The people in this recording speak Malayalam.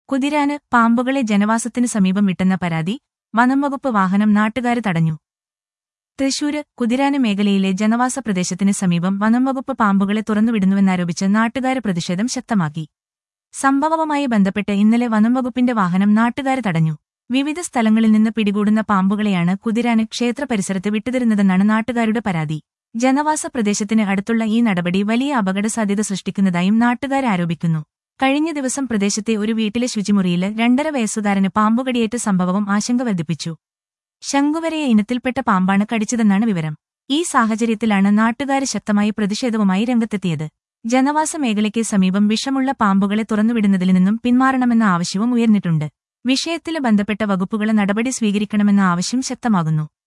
കുതിരാന് പാമ്പുകളെ ജനവാസത്തിനു സമീപം വിട്ടെന്ന പരാതി വനംവകുപ്പ് വാഹനം നാട്ടുകാര് തടഞ്ഞു തൃശൂര് കുതിരാന് മേഖലയിലെ ജനവാസ പ്രദേശത്തിന് സമീപം വനംവകുപ്പ് പാമ്പുകളെ തുറന്നുവിടുന്നുവെന്നാരോപിച്ച് നാട്ടുകാര് പ്രതിഷേധം ശക്തമാക്കി സംഭവവുമായി ബന്ധപ്പെട്ട് ഇന്നലെ വനംവകുപ്പിന്റെ വാഹനം നാട്ടുകാര് തടഞ്ഞു വിവിധ സ്ഥലങ്ങളിൽ നിന്ന് പിടികൂടുന്ന പാമ്പുകളെയാണ് കുതിരാന് ക്ഷേത്ര പരിസരത്ത് വിട്ടുതരുന്നതെന്നാണ് നാട്ടുകാരുടെ പരാതി ജനവാസ പ്രദേശത്തിന് അടുത്തുള്ള ഈ നടപടി വലിയ അപകടസാധ്യത സൃഷ്ടിക്കുന്നതായും നാട്ടുകാർ ആരോപിക്കുന്നു കഴിഞ്ഞ ദിവസം പ്രദേശത്തെ ഒരു വീട്ടിലെ ശുചിമുറിയിൽ രണ്ടര വയസ്സുകാരന് പാമ്പുകടിയേറ്റ സംഭവവും ആശങ്ക വർദ്ധിപ്പിച്ചു ശംഖുവരയെ ഇനത്തിൽപ്പെട്ട പാമ്പാണ് കടിച്ചതെന്നാണ് വിവരം ഈ സാഹചര്യത്തിലാണ് നാട്ടുകാര് ശക്തമായി പ്രതിഷേധവുമായി രംഗത്തെത്തിയത് ജനവാസ മേഖലയ്ക്ക് സമീപം വിഷമുള്ള പാമ്പുകളെ തുറന്നുവിടുന്നതിൽ നിന്നും പിന്മാറണമെന്ന ആവശ്യവും ഉയർന്നിട്ടുണ്ട് വിഷയത്തില് ബന്ധപ്പെട്ട വകുപ്പുകളെ നടപടി സ്വീകരിക്കണമെന്ന ആവശ്യം ശക്തമാകുന്നു